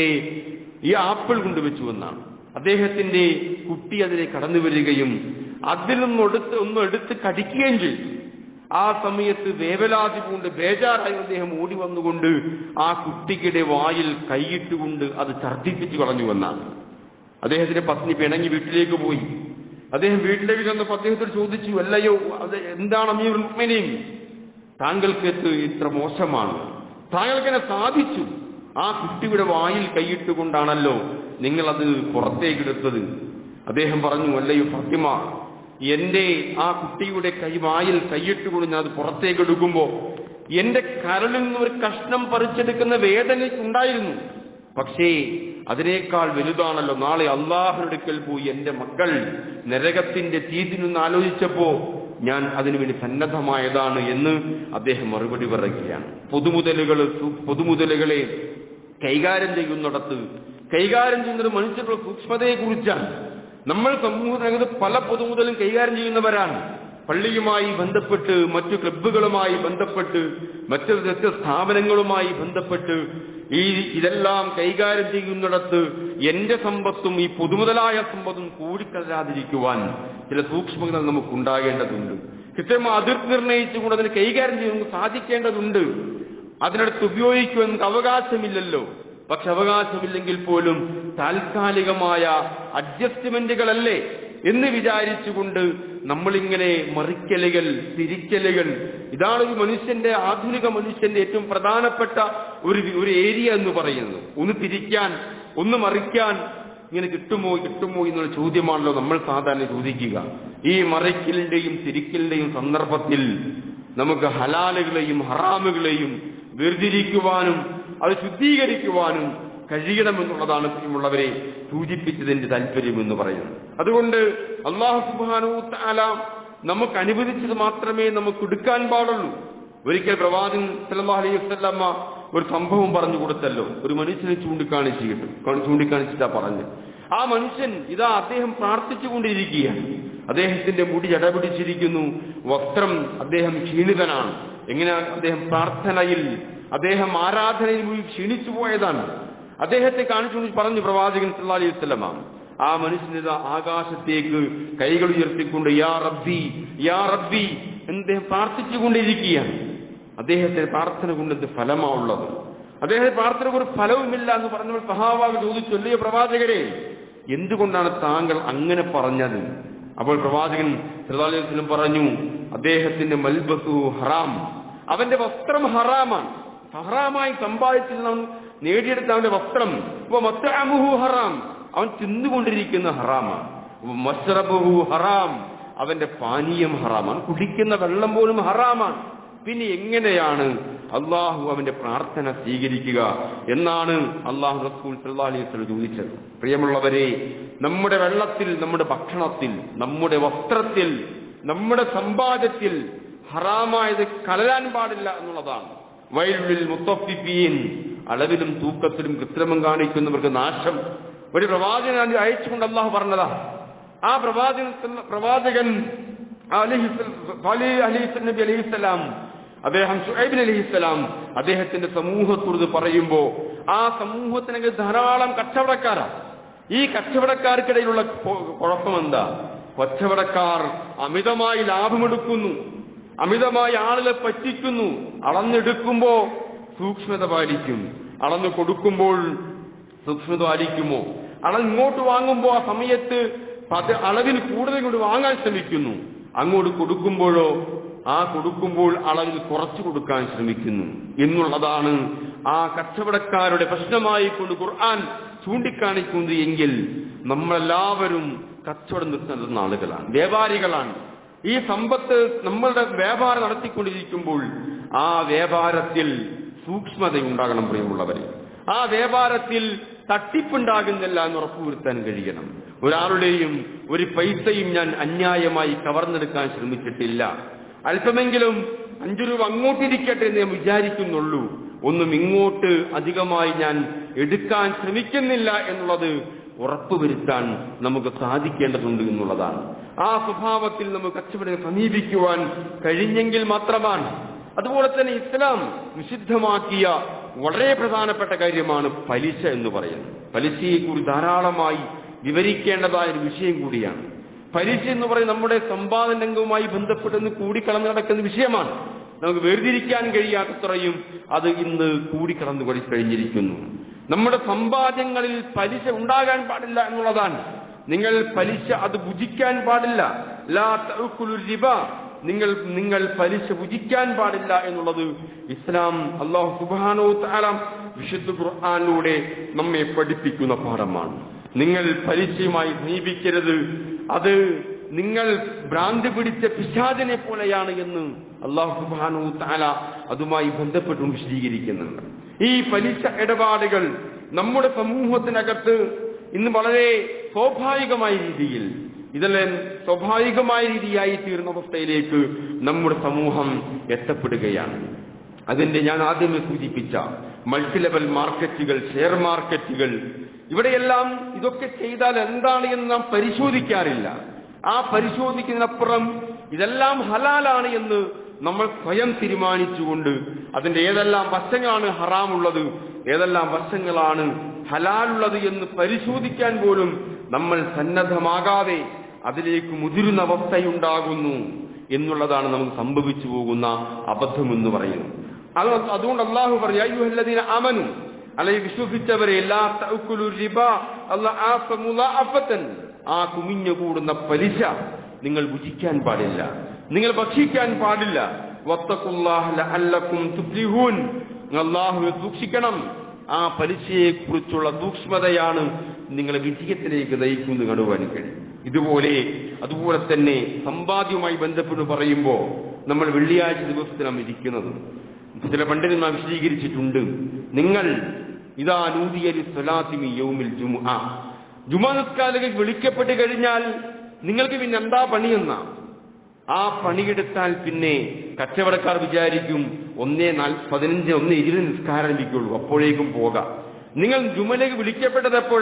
ഈ ആപ്പിൾ കൊണ്ടുവച്ചു എന്നാണ് അദ്ദേഹത്തിന്റെ കുട്ടി അതിലേക്ക് കടന്നു വരികയും അതിൽ നിന്നൊടുത്ത് ഒന്നും എടുത്ത് കടിക്കുകയും ചെയ്തു ആ സമയത്ത് വേവലാതി കൊണ്ട് ബേജാറായി അദ്ദേഹം ഓടി വന്നുകൊണ്ട് ആ കുട്ടിയുടെ വായിൽ കൈയിട്ടുകൊണ്ട് അത് ഛർദ്ദിപ്പിച്ചു കളഞ്ഞു എന്നാണ് അദ്ദേഹത്തിന്റെ പത്നി പിണങ്ങി വീട്ടിലേക്ക് പോയി അദ്ദേഹം വീട്ടിലേക്ക് ചെന്നപ്പോൾ അദ്ദേഹത്തോട് ചോദിച്ചു അല്ലയോ അത് എന്താണ് അമീർ മുഅ്മിനീൻ താങ്കൾക്ക് ഇത് ഇത്ര മോശമാണ് താങ്കൾക്ക് എന്നെ സാധിച്ചു ആ കുട്ടിയുടെ വായിൽ കൈയിട്ടുകൊണ്ടാണല്ലോ നിങ്ങൾ അത് പുറത്തേക്കെടുത്തത് അദ്ദേഹം പറഞ്ഞു അല്ലയോ ഫാത്തിമ എന്റെ ആ കുട്ടിയുടെ കൈ വായിൽ കൈയിട്ടുകൊണ്ട് ഞാൻ അത് പുറത്തേക്ക് എടുക്കുമ്പോ എന്റെ കരളിൽ നിന്ന് ഒരു കഷ്ണം പറിച്ചെടുക്കുന്ന വേദന ഉണ്ടായിരുന്നു പക്ഷേ അതിനേക്കാൾ വലുതാണല്ലോ നാളെ അള്ളാഹുടുക്കൽ പോയി എന്റെ മക്കൾ നരകത്തിന്റെ തീതിനൊന്ന് ആലോചിച്ചപ്പോ ഞാൻ അതിനുവേണ്ടി സന്നദ്ധമായതാണ് എന്ന് അദ്ദേഹം മറുപടി പറയുകയാണ് പൊതുമുതലുകൾ സു- പൊതുമുതലുകളെ കൈകാര്യം ചെയ്യുന്നിടത്ത് കൈകാര്യം ചെയ്യുന്നത് മനുഷ്യരുടെ സൂക്ഷ്മതയെ കുറിച്ചാണ് നമ്മൾ സമൂഹത്തിനകത്ത് പല പൊതുമുതലും കൈകാര്യം ചെയ്യുന്നവരാണ് പള്ളിയുമായി ബന്ധപ്പെട്ട് മറ്റു ക്ലബ്ബുകളുമായി ബന്ധപ്പെട്ട് മറ്റു വ്യത്യസ്ത സ്ഥാപനങ്ങളുമായി ബന്ധപ്പെട്ട് ഈ ഇതെല്ലാം കൈകാര്യം ചെയ്യുന്നിടത്ത് എന്റെ സമ്പത്തും ഈ പൊതുമുതലായ സമ്പത്തും കൂടിക്കലരാതിരിക്കുവാൻ ചില സൂക്ഷ്മതകൾ നമുക്ക് ഉണ്ടാകേണ്ടതുണ്ട് കൃത്യമായി അതിർത്തി നിർണയിച്ചുകൊണ്ട് അതിന് കൈകാര്യം ചെയ്യാൻ നമുക്ക് സാധിക്കേണ്ടതുണ്ട് അതിനടുത്ത് ഉപയോഗിക്കുവാൻ നമുക്ക് അവകാശമില്ലല്ലോ പക്ഷെ അവകാശമില്ലെങ്കിൽ പോലും താൽക്കാലികമായ അഡ്ജസ്റ്റ്മെന്റുകളല്ലേ എന്ന് വിചാരിച്ചുകൊണ്ട് നമ്മളിങ്ങനെ മറിക്കലുകൾ തിരിക്കലുകൾ ഇതാണ് ഒരു മനുഷ്യന്റെ ആധുനിക മനുഷ്യന്റെ ഏറ്റവും പ്രധാനപ്പെട്ട ഒരു വി- ഒരു ഏരിയ എന്ന് പറയുന്നത് ഒന്ന് തിരിക്കാൻ ഒന്ന് മറിക്കാൻ ഇങ്ങനെ കിട്ടുമോ കിട്ടുമോ എന്നുള്ള ചോദ്യമാണല്ലോ നമ്മൾ സാധാരണ ചോദിക്കുക ഈ മറിക്കലിന്റെയും തിരിക്കലിന്റെയും സന്ദർഭത്തിൽ നമുക്ക് ഹലാലുകളെയും ഹറാമുകളെയും വേർതിരിക്കുവാനും അത് ശുദ്ധീകരിക്കുവാനും കഴിയണമെന്നുള്ളതാണ് പ്രിയമുള്ളവരെ സൂചിപ്പിച്ചതിന്റെ താല്പര്യം എന്ന് പറയുന്നത് അതുകൊണ്ട് അള്ളാഹു സുബാനു താല നമുക്ക് അനുവദിച്ചത് മാത്രമേ നമുക്ക് എടുക്കാൻ പാടുള്ളൂ ഒരിക്കൽ പ്രവാചകൻ സല്ലല്ലാഹു അലൈഹി വസല്ലമ്മ ഒരു സംഭവം പറഞ്ഞു കൊടുത്തല്ലോ ഒരു മനുഷ്യനെ ചൂണ്ടിക്കാണിച്ചിട്ട് ചൂണ്ടിക്കാണിച്ചിട്ടാ പറഞ്ഞു ആ മനുഷ്യൻ ഇതാ അദ്ദേഹം പ്രാർത്ഥിച്ചുകൊണ്ടിരിക്കുകയാണ് അദ്ദേഹത്തിന്റെ മുടി ജടപിടിച്ചിരിക്കുന്നു വസ്ത്രം അദ്ദേഹം ക്ഷീണിതനാണ് എങ്ങനെ അദ്ദേഹം പ്രാർത്ഥനയിൽ അദ്ദേഹം ആരാധനയിൽ മുഴുവൻ ക്ഷീണിച്ചു പോയതാണ് അദ്ദേഹത്തെ കാണിച്ചുകൊണ്ട് പറഞ്ഞു പ്രവാചകൻ സല്ലല്ലാഹു അലൈഹി വസല്ലമ ആ മനുഷ്യനിത ആകാശത്തേക്ക് കൈകൾ ഉയർത്തിക്കൊണ്ട് യാ റബ്ബി യാ റബ്ബി എന്ന് അദ്ദേഹം പ്രാർത്ഥിച്ചുകൊണ്ടിരിക്കുകയാണ് അദ്ദേഹത്തിന്റെ പ്രാർത്ഥന കൊണ്ട് എന്ത് ഫലമാ ഉള്ളത് അദ്ദേഹത്തിന്റെ പ്രാർത്ഥനക്ക് ഒരു ഫലവുമില്ല എന്ന് പറഞ്ഞപ്പോൾ സഹാബാവ് ചോദിച്ചു അല്ലയോ പ്രവാചകരെ എന്തുകൊണ്ടാണ് താങ്കൾ അങ്ങനെ പറഞ്ഞത് അപ്പോൾ പ്രവാചകൻ സല്ലല്ലാഹു അലൈഹി വസല്ലം പറഞ്ഞു അദ്ദേഹത്തിന്റെ മൽബസു ഹറാം അവന്റെ വസ്ത്രം ഹറാമാണ് ഹറാമായി സമ്പാദിച്ചിരുന്ന അവൻ നേടിയെടുത്ത അവന്റെ വസ്ത്രം ഇപ്പൊ മത്തഅമുഹു ഹറാം അവൻ തിന്നുകൊണ്ടിരിക്കുന്ന ഹറാമാണ് മസ്റബുഹു ഹറാം അവന്റെ പാനീയം ഹറാമാണ് കുടിക്കുന്ന വെള്ളം പോലും ഹറാമാണ് പിന്നെ എങ്ങനെയാണ് അള്ളാഹു അവന്റെ പ്രാർത്ഥന സ്വീകരിക്കുക എന്നാണ് അള്ളാഹു റസൂൽ സല്ലല്ലാഹു അലൈഹി വസല്ലം ചോദിച്ചത് പ്രിയമുള്ളവരെ നമ്മുടെ വെള്ളത്തിൽ നമ്മുടെ ഭക്ഷണത്തിൽ നമ്മുടെ വസ്ത്രത്തിൽ നമ്മുടെ സമ്പാദ്യത്തിൽ ഹറാമായത് കലരാൻ പാടില്ല എന്നുള്ളതാണ് വയലുള്ളിൽ മുത്തഫിഫീൻ അളവിലും തൂക്കത്തിലും കൃത്രിമം കാണിക്കുന്നവർക്ക് നാശം ഒരു പ്രവാചകൻ അയച്ചുകൊണ്ട് അള്ളാഹു പറഞ്ഞതാ ആ പ്രവാചകൻ പ്രവാചകൻ അലൈഹി നബി അലൈഹിസ്സലാം അദ്ദേഹം ഷുഹൈബിൻ അലഹിസ്സലാം അദ്ദേഹത്തിന്റെ സമൂഹത്തോട് പറയുമ്പോ ആ സമൂഹത്തിനൊക്കെ ധാരാളം കച്ചവടക്കാരാണ് ഈ കച്ചവടക്കാർക്കിടയിലുള്ള കൊ- കുഴപ്പം എന്താ കച്ചവടക്കാർ അമിതമായി ലാഭമെടുക്കുന്നു അമിതമായി ആളുകളെ പറ്റിക്കുന്നു അളന്നെടുക്കുമ്പോ സൂക്ഷ്മത പാലിക്കും അളന്ന് കൊടുക്കുമ്പോൾ സൂക്ഷ്മത പാലിക്കുമോ അളവ് ഇങ്ങോട്ട് വാങ്ങുമ്പോൾ ആ സമയത്ത് അത് അളവിൽ കൂടുതൽ കൊണ്ട് വാങ്ങാൻ ശ്രമിക്കുന്നു അങ്ങോട്ട് കൊടുക്കുമ്പോഴോ ആ കൊടുക്കുമ്പോൾ അളവിൽ കുറച്ചു കൊടുക്കാൻ ശ്രമിക്കുന്നു എന്നുള്ളതാണ് ആ കച്ചവടക്കാരുടെ പ്രശ്നമായി കൊണ്ട് ഖുർആൻ ചൂണ്ടിക്കാണിക്കുന്നത് എങ്കിൽ നമ്മളെല്ലാവരും കച്ചവടം നിർത്തുന്ന ആളുകളാണ് വ്യാപാരികളാണ് ഈ സമ്പത്ത് നമ്മളുടെ വ്യാപാരം നടത്തിക്കൊണ്ടിരിക്കുമ്പോൾ ആ വ്യാപാരത്തിൽ സൂക്ഷ്മതയുണ്ടാകണം പ്രിയമുള്ളവരെ ആ വ്യാപാരത്തിൽ തട്ടിപ്പുണ്ടാകുന്നില്ല എന്ന് ഉറപ്പുവരുത്താൻ കഴിയണം ഒരാളുടെയും ഒരു പൈസയും ഞാൻ അന്യായമായി കവർന്നെടുക്കാൻ ശ്രമിച്ചിട്ടില്ല അല്പമെങ്കിലും അഞ്ചു രൂപ അങ്ങോട്ടിരിക്കട്ടെ എന്ന് ഞാൻ വിചാരിക്കുന്നുള്ളൂ ഒന്നും ഇങ്ങോട്ട് അധികമായി ഞാൻ എടുക്കാൻ ശ്രമിക്കുന്നില്ല എന്നുള്ളത് ഉറപ്പുവരുത്താൻ നമുക്ക് സാധിക്കേണ്ടതുണ്ട് എന്നുള്ളതാണ് ആ സ്വഭാവത്തിൽ നമുക്ക് കച്ചവടം സമീപിക്കുവാൻ കഴിഞ്ഞെങ്കിൽ മാത്രമാണ് അതുപോലെ തന്നെ ഇസ്ലാം നിഷിദ്ധമാക്കിയ വളരെ പ്രധാനപ്പെട്ട കാര്യമാണ് പലിശ എന്ന് പറയുന്നത് പലിശയെക്കുറിച്ച് ധാരാളമായി വിവരിക്കേണ്ടതായ ഒരു വിഷയം കൂടിയാണ് പലിശ എന്ന് പറയുന്നത് നമ്മുടെ സമ്പാദന രംഗവുമായി ബന്ധപ്പെട്ടെന്ന് കൂടിക്കടന്നു നടക്കുന്ന വിഷയമാണ് നമുക്ക് വേർതിരിക്കാൻ കഴിയാത്തത്രയും അത് ഇന്ന് കൂടിക്കടന്നു കൂടി കഴിഞ്ഞിരിക്കുന്നു നമ്മുടെ സമ്പാദ്യങ്ങളിൽ പലിശ ഉണ്ടാകാൻ പാടില്ല എന്നുള്ളതാണ് നിങ്ങൾ പലിശ അത് ഭുജിക്കാൻ പാടില്ല ലാ തഅക്കുലു റിബ നിങ്ങൾ നിങ്ങൾ പലിശ ഭുജിക്കാൻ പാടില്ല എന്നുള്ളത് ഇസ്ലാം അള്ളാഹു സുബാനോ താലാം വിശുദ്ധ ഖുർആാനിലൂടെ നമ്മെ പഠിപ്പിക്കുന്ന പാഠമാണ് നിങ്ങൾ പലിശയുമായി സമീപിക്കരുത് അത് നിങ്ങൾ ഭ്രാന്തി പിടിച്ച പിശാചിനെ പോലെയാണ് എന്ന് അള്ളാഹു സുബാനു താല അതുമായി ബന്ധപ്പെട്ട് വിശദീകരിക്കുന്നുണ്ട് ഈ പലിശ ഇടപാടുകൾ നമ്മുടെ സമൂഹത്തിനകത്ത് ഇന്ന് വളരെ സ്വാഭാവികമായ രീതിയിൽ ഇതെല്ലാം സ്വാഭാവികമായ രീതിയായി തീർന്ന അവസ്ഥയിലേക്ക് നമ്മുടെ സമൂഹം എത്തപ്പെടുകയാണ് അതിന്റെ ഞാൻ ആദ്യമേ സൂചിപ്പിച്ച മൾട്ടി ലെവൽ മാർക്കറ്റുകൾ ഷെയർ മാർക്കറ്റുകൾ ഇവിടെയെല്ലാം ഇതൊക്കെ ചെയ്താൽ എന്താണ് എന്ന് നാം പരിശോധിക്കാറില്ല ആ പരിശോധിക്കുന്നതിനപ്പുറം ഇതെല്ലാം ഹലാലാണ് എന്ന് നമ്മൾ സ്വയം തീരുമാനിച്ചുകൊണ്ട് അതിന്റെ ഏതെല്ലാം വശങ്ങളാണ് ഹറാമുള്ളത് ഏതെല്ലാം വശങ്ങളാണ് ഹലാലുള്ളത് എന്ന് പരിശോധിക്കാൻ പോലും നമ്മൾ സന്നദ്ധമാകാതെ അതിലേക്ക് മുതിരുന്ന അവസ്ഥയുണ്ടാകുന്നു എന്നുള്ളതാണ് നമുക്ക് സംഭവിച്ചു പോകുന്ന അബദ്ധമെന്ന് പറയുന്നത് അത് അതുകൊണ്ട് അള്ളാഹു പറഞ്ഞു അയ്യുഹല്ലദീന അമനു അല്ലെങ്കിൽ വിശ്വസിച്ചവരെ എല്ലാ തഅക്കുലു റിബ അല്ലാഹ് മുളാഅഫത്തൻ ആ കുമിഞ്ഞു കൂടുന്ന പലിശ നിങ്ങൾ ഭുജിക്കാൻ പാടില്ല നിങ്ങൾ ഭക്ഷിക്കാൻ പാടില്ല വത്തഖുല്ലാഹ ലഅല്ലക്കും തുഫ്ലിഹൂൻ അള്ളാഹുവെ സൂക്ഷിക്കണം ആ പലിശയെ കുറിച്ചുള്ള സൂക്ഷ്മതയാണ് നിങ്ങളെ വിജയത്തിലേക്ക് നയിക്കുന്നത് കാണുവാൻ കഴിയും ഇതുപോലെ അതുപോലെ തന്നെ സമ്പാദ്യവുമായി ബന്ധപ്പെട്ട് പറയുമ്പോൾ നമ്മൾ വെള്ളിയാഴ്ച ദിവസത്തിലാണ് ഇരിക്കുന്നത് ചില പണ്ഡിതന്മാർ വിശദീകരിച്ചിട്ടുണ്ട് നിങ്ങൾ ഇതാ നൂതിയരി സ്വലാത്തിമി യൗമിൽ ജുമുഅ ജുമാ നിസ്കാരത്തിൽ വിളിക്കപ്പെട്ട് കഴിഞ്ഞാൽ നിങ്ങൾക്ക് പിന്നെ എന്താ പണിയെന്ന ആ പണിയെടുത്താൽ പിന്നെ കച്ചവടക്കാർ വിചാരിക്കും ഒന്നേ നാൽ പതിനഞ്ച് ഒന്ന് ഇരുപത് നിസ്കാരം ആരംഭിക്കുള്ളൂ അപ്പോഴേക്കും പോകാം നിങ്ങൾ ജുമലേക്ക് വിളിക്കപ്പെട്ടത് എപ്പോഴാ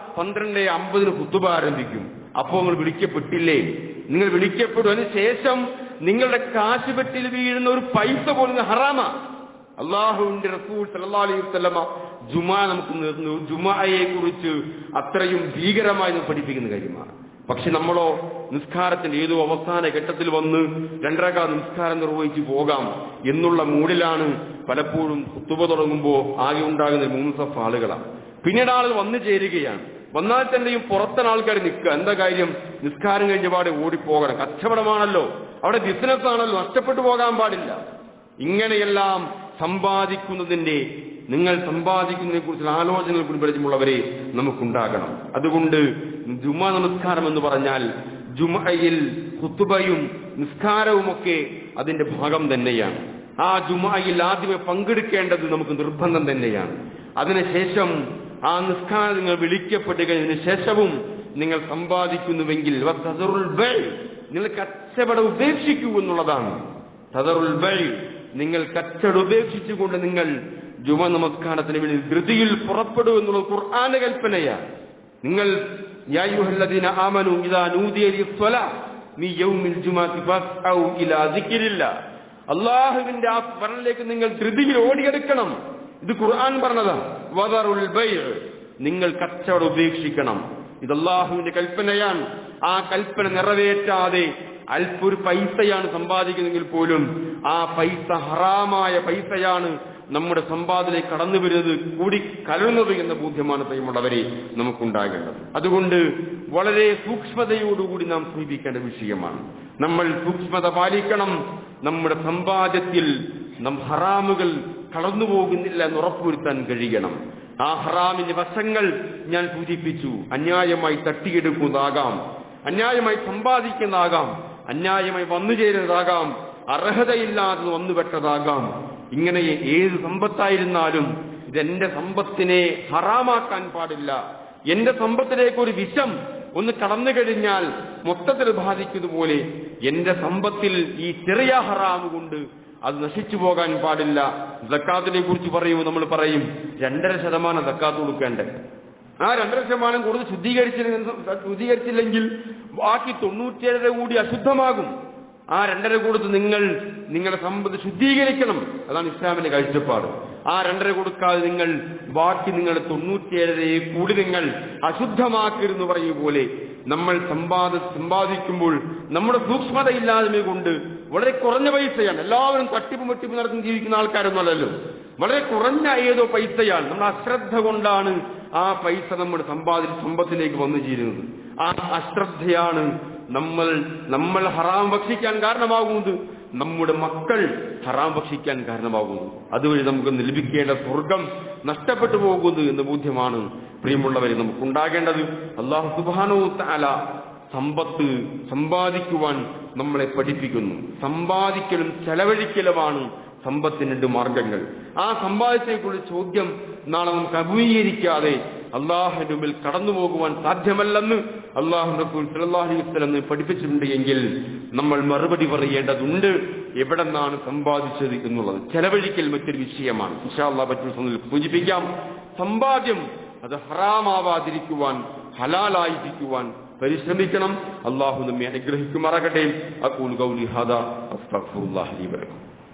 പന്ത്രണ്ട് അമ്പതിന് കുത്തുബ ആരംഭിക്കും അപ്പോൾ നിങ്ങൾ വിളിക്കപ്പെട്ടില്ലേ നിങ്ങൾ വിളിക്കപ്പെടും അതിന് ശേഷം നിങ്ങളുടെ കാശ് പെട്ടിൽ വീഴുന്ന ഒരു പൈസ പോലും ഹറാമ അള്ളാഹുവിന്റെ റസൂൽ സല്ലല്ലാഹു അലൈഹി വസല്ലമ ജുമാ നമുക്ക് നേർന്നു ജുമായെ കുറിച്ച് അത്രയും ഭീകരമായി നമുക്ക് പഠിപ്പിക്കുന്ന കാര്യമാണ് പക്ഷെ നമ്മളോ നിസ്കാരത്തിന്റെ ഏതോ അവസാന ഘട്ടത്തിൽ വന്ന് രണ്ടരക്കാ നിസ്കാരം നിർവഹിച്ചു പോകാം എന്നുള്ള മൂഡിലാണ് പലപ്പോഴും കുത്തുബ തുടങ്ങുമ്പോൾ ആകെ ഉണ്ടാകുന്ന മൂന്ന് സഫ് ആളുകളാണ് പിന്നീട് ആളുകൾ വന്നു ചേരുകയാണ് വന്നാൽ തന്നെയും പുറത്തൻ ആൾക്കാർ നിൽക്കുക എന്താ കാര്യം നിസ്കാരം കഴിഞ്ഞ പാടെ ഓടിപ്പോകണം കച്ചവടമാണല്ലോ അവിടെ ബിസിനസ് ആണല്ലോ നഷ്ടപ്പെട്ടു പോകാൻ പാടില്ല ഇങ്ങനെയെല്ലാം സമ്പാദിക്കുന്നതിന്റെ നിങ്ങൾ സമ്പാദിക്കുന്നതിനെ കുറിച്ചുള്ള ആലോചനകൾ കുറിച്ച് പരിചയമുള്ളവരെ നമുക്കുണ്ടാകണം അതുകൊണ്ട് ജുമ നമസ്കാരം എന്ന് പറഞ്ഞാൽ ജുമയിൽ കുത്തുബയും നിസ്കാരവുമൊക്കെ അതിന്റെ ഭാഗം തന്നെയാണ് ആ ജുമയിൽ ആദ്യമേ പങ്കെടുക്കേണ്ടത് നമുക്ക് നിർബന്ധം തന്നെയാണ് അതിനുശേഷം ആ നിസ്കാരം നിങ്ങൾ വിളിക്കപ്പെടുകതിന് ശേഷവും നിങ്ങൾ സമ്പാദിക്കുന്നുവെങ്കിൽ വത്തദറുൽ ബൈ, നിങ്ങൾ കച്ചവടം ഉപേക്ഷിക്കൂ എന്നുള്ളതാണ് തദറുൽ ബൈ, നിങ്ങൾ കച്ചവടം ഉപേക്ഷിച്ചുകൊണ്ട് നിങ്ങൾ ജുമ നമസ്കാരത്തിന് വേണ്ടി ധൃതിയിൽ പുറപ്പെടൂ എന്നുള്ളത് ഖുർആാന കൽപ്പനയാണ് നിങ്ങൾ യാ അയ്യുഹല്ലദീന ആമനു ഇദാ നൂദിയ ലിസ്സലാ മി യൗമിൽ ജുമാഅത്തി ഫസ്ഔ ഇലാ ദിക്രില്ലാ അള്ളാഹുവിന്റെ ആ സ്മരണയിലേക്ക് നിങ്ങൾ ധൃതിയിൽ ഓടിയെടുക്കണം ഇത് ഖുർആൻ പറഞ്ഞതാ വദറുൽ ബൈഅ് നിങ്ങൾ കച്ചവടം ഉപേക്ഷിക്കണം ഇത് അള്ളാഹുവിന്റെ കൽപ്പനയാണ് ആ കൽപ്പന നിറവേറ്റാതെ അല്പ ഒരു പൈസയാണ് സമ്പാദിക്കുന്നതെങ്കിൽ പോലും ആ പൈസ ഹറാമായ പൈസയാണ് നമ്മുടെ സമ്പാദനയിലേക്ക് കടന്നു വരുന്നത് കൂടി കലർന്നത് എന്ന ബോധ്യമാണ് പ്രിയമുള്ളവരെ നമുക്കുണ്ടാകേണ്ടത് അതുകൊണ്ട് വളരെ സൂക്ഷ്മതയോടുകൂടി നാം സമീപിക്കേണ്ട വിഷയമാണ് നമ്മൾ സൂക്ഷ്മത പാലിക്കണം നമ്മുടെ സമ്പാദ്യത്തിൽ നം ഹറാമുകൾ കടന്നു പോകുന്നില്ല എന്ന് ഉറപ്പുവരുത്താൻ കഴിയണം ആ ഹറാമിന്റെ വശങ്ങൾ ഞാൻ സൂചിപ്പിച്ചു അന്യായമായി തട്ടിയെടുക്കുന്നതാകാം അന്യായമായി സമ്പാദിക്കുന്നതാകാം അന്യായമായി വന്നു ചേരുന്നതാകാം അർഹതയില്ലാതെ വന്നുപെട്ടതാകാം ഇങ്ങനെ ഏത് സമ്പത്തായിരുന്നാലും ഇതെന്റെ സമ്പത്തിനെ ഹറാമാക്കാൻ പാടില്ല എന്റെ സമ്പത്തിലേക്ക് ഒരു വിഷം ഒന്ന് കടന്നു കഴിഞ്ഞാൽ മൊത്തത്തിൽ ബാധിക്കുന്നതുപോലെ എന്റെ സമ്പത്തിൽ ഈ ചെറിയ ഹറാമ് കൊണ്ട് അത് നശിച്ചു പോകാൻ പാടില്ല സക്കാത്തിനെ കുറിച്ച് പറയുമ്പോൾ നമ്മൾ പറയും രണ്ടര ശതമാനം സക്കാത്ത് കൊടുക്കേണ്ടത് ആ രണ്ടര ശതമാനം കൂടുതൽ ശുദ്ധീകരിച്ചില്ലെങ്കിൽ ശുദ്ധീകരിച്ചില്ലെങ്കിൽ ബാക്കി തൊണ്ണൂറ്റിയേഴര കൂടി അശുദ്ധമാകും ആ രണ്ടര കൊടുത്ത് നിങ്ങൾ നിങ്ങളുടെ സമ്പത്ത് ശുദ്ധീകരിക്കണം അതാണ് ഇസ്ലാമിന്റെ കാഴ്ചപ്പാട് ആ രണ്ടര കൊടുക്കാതെ നിങ്ങൾ ബാക്കി നിങ്ങളുടെ തൊണ്ണൂറ്റിയേഴരയെ കൂടി നിങ്ങൾ അശുദ്ധമാക്കരുതെന്ന് പറയുക പോലെ നമ്മൾ സമ്പാദ സമ്പാദിക്കുമ്പോൾ നമ്മുടെ സൂക്ഷ്മതയില്ലായ്മ കൊണ്ട് വളരെ കുറഞ്ഞ പൈസയാണ് എല്ലാവരും തട്ടിപ്പ് വെട്ടിപ്പ് നടത്തി ജീവിക്കുന്ന ആൾക്കാരൊന്നുമല്ലല്ലോ വളരെ കുറഞ്ഞ ഏതോ പൈസയാണ് നമ്മൾ അശ്രദ്ധ കൊണ്ടാണ് ആ പൈസ നമ്മുടെ സമ്പാദി സമ്പത്തിലേക്ക് വന്നു ചേരുന്നത് ആ അശ്രദ്ധയാണ് നമ്മൾ നമ്മൾ ഹറാം ഭക്ഷിക്കാൻ കാരണമാകുന്നത് നമ്മുടെ മക്കൾ ഹറാം ഭക്ഷിക്കാൻ കാരണമാകുന്നു അതുവഴി നമുക്ക് ലഭിക്കേണ്ട സ്വർഗം നഷ്ടപ്പെട്ടു പോകുന്നു എന്ന ബോധ്യമാണ് പ്രിയമുള്ളവരെ നമുക്കുണ്ടാകേണ്ടത് അള്ളാഹു സുബാനോ താല സമ്പത്ത് സമ്പാദിക്കുവാൻ നമ്മളെ പഠിപ്പിക്കുന്നു സമ്പാദിക്കലും ചെലവഴിക്കലുമാണ് സമ്പത്തിന് രണ്ട് മാർഗങ്ങൾ ആ സമ്പാദിച്ചതിനെക്കുറിച്ച് ചോദ്യം നാളെ നമുക്ക് അഭിമുഖീകരിക്കാതെ അള്ളാഹുവിന്റെ മുമ്പിൽ കടന്നു പോകുവാൻ സാധ്യമല്ലെന്ന് അള്ളാഹു റസൂൽ സല്ലല്ലാഹു അലൈഹി വസല്ലം പഠിപ്പിച്ചിട്ടുണ്ട് എങ്കിൽ നമ്മൾ മറുപടി പറയേണ്ടതുണ്ട് എവിടെ നിന്നാണ് സമ്പാദിച്ചത് എന്നുള്ളത് ചെലവഴിക്കൽ മറ്റൊരു വിഷയമാണ് ഇൻഷാ അള്ളാഹ് മറ്റൊരു സമയത്തിൽ സൂചിപ്പിക്കാം സമ്പാദ്യം അത് ഹറാമാവാതിരിക്കുവാൻ ഹലാലായിരിക്കുവാൻ പരിശ്രമിക്കണം അള്ളാഹു നമ്മെ അനുഗ്രഹിക്കുമാറാകട്ടെ അക്കൂൽ ഗൗലി ഹദ അസ്തഗ്ഫിറുല്ലാഹി ലി വലക്കും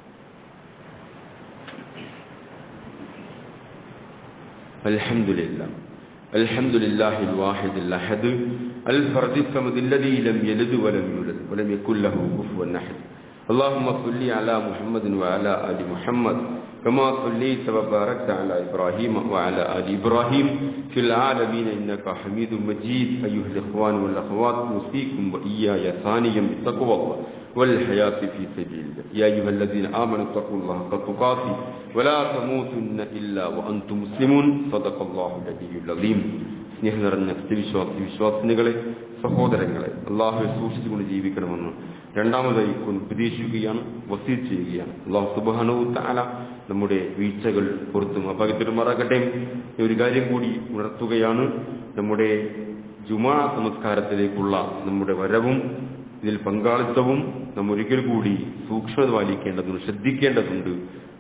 الحمد لله الحمد لله الواحد الأحد الفرد الصمد الذي لم يلد ولم يولد ولم يكن له كفوا أحد اللهم صل على محمد وعلى آل محمد كما صليت وباركت على إبراهيم وعلى آل إبراهيم في العالمين إنك حميد مجيد أيها الإخوان والأخوات أوصيكم وإياي ثانيا بتقوى الله والحياة في سبيل الله يا أيها الذين آمنوا اتقوا الله حق تقاته ولا تموتن إلا وأنتم مسلمون صدق الله العلي العظيم സ്നേഹം നിറഞ്ഞ സ്ഥിവിശ്വാസി വിശ്വാസിനികളെ സഹോദരങ്ങളെ അള്ളാഹുവെ സൂക്ഷിച്ചുകൊണ്ട് ജീവിക്കണമെന്ന് രണ്ടാമതായി കൊണ്ട് ഉപദേശിക്കുകയാണ് വസീൽ ചെയ്യുകയാണ് അള്ളാഹു സുബാനവും താല നമ്മുടെ വീഴ്ചകൾ പുറത്തും അപകടമാറാകട്ടെ ഒരു കാര്യം കൂടി ഉണർത്തുകയാണ് നമ്മുടെ ജുമാ നമസ്കാരത്തിലേക്കുള്ള നമ്മുടെ വരവും ഇതിൽ പങ്കാളിത്തവും നാം ഒരിക്കൽ കൂടി സൂക്ഷ്മത പാലിക്കേണ്ടതുണ്ട് ശ്രദ്ധിക്കേണ്ടതുണ്ട്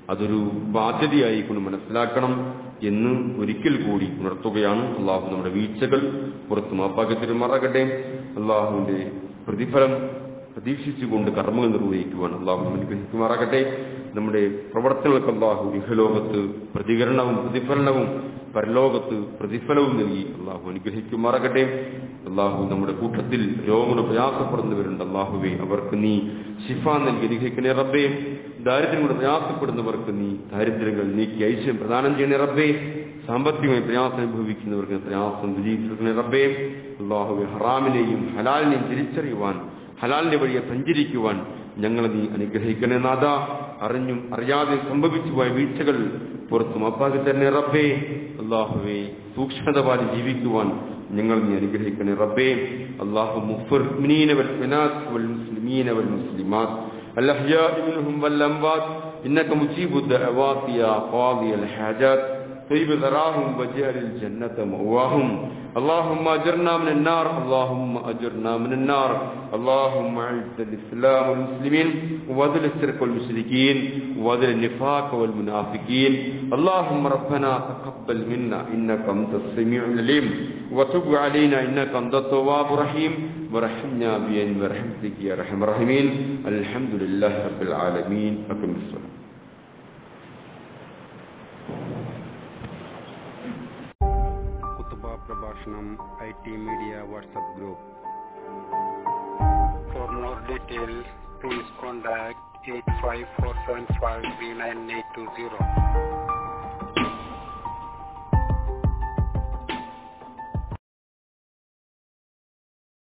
അതൊരു ബാധ്യതയായി കൊണ്ട് മനസ്സിലാക്കണം എന്ന് ഒരിക്കൽ കൂടി ഉണർത്തുകയാണ് അള്ളാഹു നമ്മുടെ വീഴ്ചകൾ പുറത്തു മാപ്പാക്കി മറകട്ടെ അള്ളാഹുവിന്റെ പ്രതിഫലം പ്രതീക്ഷിച്ചുകൊണ്ട് കർമ്മങ്ങൾ നിർവഹിക്കുവാൻ അള്ളാഹു അനുഗ്രഹിക്കുമാറാകട്ടെ നമ്മുടെ പ്രവർത്തനങ്ങൾക്ക് അള്ളാഹു ഇഹലോകത്ത് പ്രതികരണവും പ്രതിഫലനവും പരലോകത്ത് പ്രതിഫലവും നൽകി അള്ളാഹു അനുഗ്രഹിക്കുമാറാകട്ടെ അള്ളാഹു നമ്മുടെ കൂട്ടത്തിൽ രോഗങ്ങൾ പ്രയാസപ്പെടുന്നവരുണ്ട് അള്ളാഹുവെ അവർക്ക് നീ ശിഫ നൽകി അനുഗ്രഹിക്കണേ റബ്ബേ ദാരിദ്ര്യം കൊണ്ട് പ്രയാസപ്പെടുന്നവർക്ക് നീ ദാരിദ്ര്യങ്ങൾ നീക്കി ഐശ്വര്യം പ്രദാനം ചെയ്യണേ റബ്ബേ സാമ്പത്തികമായി പ്രയാസം അനുഭവിക്കുന്നവർക്ക് പ്രയാസം വിജയിച്ചിരിക്കണേ റബ്ബേ അള്ളാഹുവെ ഹറാമിനെയും ഹലാലിനെയും തിരിച്ചറിയുവാൻ ഹലാലിന്റെ വഴിയെ സഞ്ചരിക്കുവാൻ ഞങ്ങളെ നീ അനുഗ്രഹിക്കണേ നാഥ അറിഞ്ഞും അറിയാതെ സംഭവിച്ചു പോയ വീഴ്ചകൾ പുറത്തും അപ്പാക്കി തന്നെ റബ്ബേ അള്ളാഹുവെ സൂക്ഷ്മത പാലി ജീവിക്കുവാൻ ഞങ്ങൾ നീ അനുഗ്രഹിക്കണേ റബ്ബേ അള്ളാഹു മുഫ്മിനീന വൽ ഫിനാസ് വൽ മുസ്ലിമീന വൽ മുസ്ലിമാത്ത് الأحياء منهم والأموات إنك مجيب الدعوات يا قاضي الحاجات طيب ذراهم وجعل الجنة مأواهم اللهم أجرنا من النار اللهم أجرنا من النار اللهم أعز الإسلام والمسلمين وذل الشرك والمشركين وذل النفاق والمنافقين اللهم ربنا تقبل منا إنك أنت السميع العليم وتب علينا إنك أنت التواب الرحيم ورحمنا بين برحمتك يا أرحم الراحمين الحمد لله رب العالمين أقم الصلاة കുത്തുബ പ്രഭാഷണം I T media WhatsApp group for more details please contact eight five four seven five three nine eight two zero